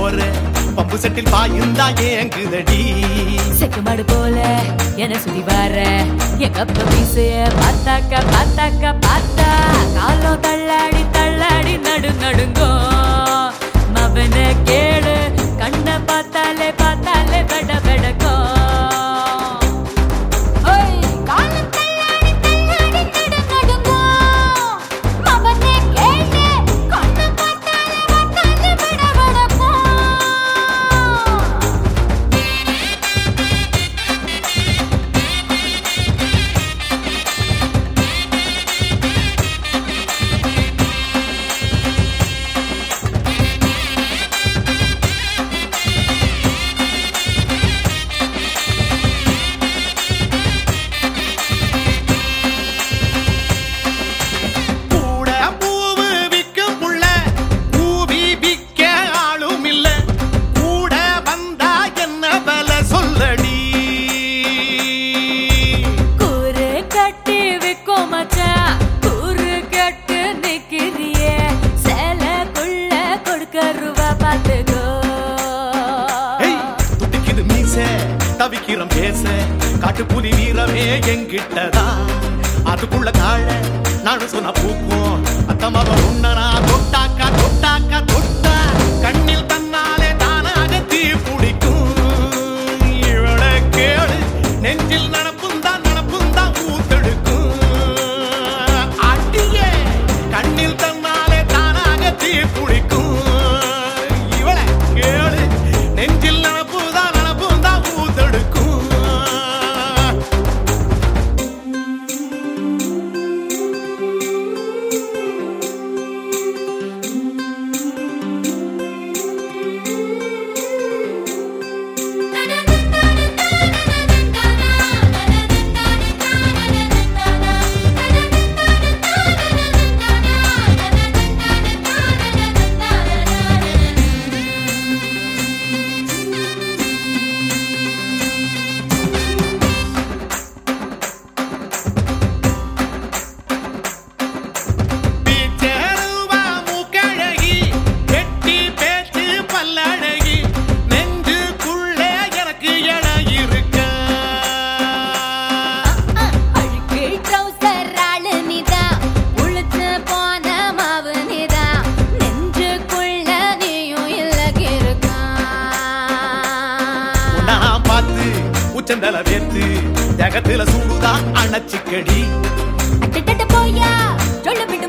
போற pump settle பாயுந்தா ஏங்குதடி செக்குமாடு போல என சுத்தி வர என் கப்ப மீசைய பார்த்தாக்க பார்த்தாக்க பார்த்தா காலம் தள்ளாடி தள்ளாடி நடு நடுங்கோ மவன கேளு கண்ண பார்த்தாலே பார்த்தாலே பெட பெடக்கோ காலம் தள்ளாடி தள்ளாடி நடு நடுங்கோ மவன கேளு கண்ண பார்த்தாலே பார்த்தாலே பெட பெடக்கோ கூட பூவு விக்கும் புள்ள பூவி விக்க ஆளும் இல்ல கூட வந்தா என்ன பல சொல்லடி கூறு கட்டி விக்கும் மச்சான் கூறு கட்டு நிக்கிறியே சேலைக்குள்ள கொடுக்க ரூபா பார்த்துக்கோ ஏய், துடிக்குது மீச தவிக்கிறோம் பேச காட்டுப்புலி வீரமே எங்கிட்டதா அதுக்குள்ள காழ நானும் சொன்ன பூக்கும் அத்தமாவ உன்னனா தொட்டாக்கா தொட்டாக்கா தொட்டா கண்ணில் தன்னாலே தானாக தீ பிடிக்கும் இவளை கேளு நெஞ்சில் நடப்பும் தான் நடப்பும் தான் ஊத்தெடுக்கும் அடியே கண்ணில் தன்னாலே தானாக தீ பிடிக்கும் இவளை கேளு நெஞ்சில் நடப்புதான் நடப்பும் தான் ஊத்தெடுக்கும் பீச்சருவா மூக்கழகி, வெட்டி பேச்சு பல்லழகி, நெஞ்சுக்குள்ளே எனக்கு இடம் இருக்கா? அழுக்கு ட்ரௌசர் ஆளு நீதான் உளுத்து போன மாவு நீதான் நெஞ்சுக்குள்ள நீயும் இல்ல நான் பார்த்து உச்சந்தல வேத்து ஜகத்துல சூடுதான் அணைச்சிக்கடி போயா சொல்லு